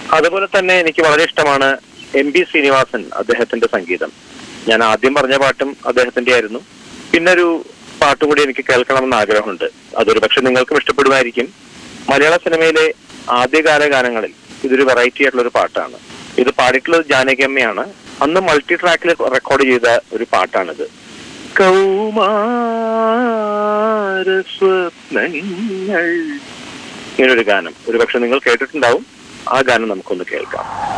അതുപോലെ തന്നെ എനിക്ക് വളരെ ഇഷ്ടമാണ് എം പി ശ്രീനിവാസൻ അദ്ദേഹത്തിന്റെ സംഗീതം ഞാൻ ആദ്യം പറഞ്ഞ പാട്ടും അദ്ദേഹത്തിന്റെ ആയിരുന്നു പിന്നെ ഒരു പാട്ടും കൂടി എനിക്ക് കേൾക്കണമെന്ന് ആഗ്രഹമുണ്ട് അതൊരു പക്ഷെ നിങ്ങൾക്കും ഇഷ്ടപ്പെടുമായിരിക്കും മലയാള സിനിമയിലെ ആദ്യകാല ഗാനങ്ങളിൽ ഇതൊരു വെറൈറ്റി ആയിട്ടുള്ള ഒരു പാട്ടാണ് ഇത് പാടിയിട്ടുള്ളത് ജാനകിയമ്മയാണ് അന്ന് മൾട്ടി ട്രാക്കിൽ റെക്കോർഡ് ചെയ്ത ഒരു പാട്ടാണിത് കൗമാര സ്വപ്നങ്ങൾ ഇങ്ങനൊരു ഗാനം ഒരു പക്ഷെ നിങ്ങൾ കേട്ടിട്ടുണ്ടാവും ആ ഗാനം നമുക്കൊന്ന് കേൾക്കാം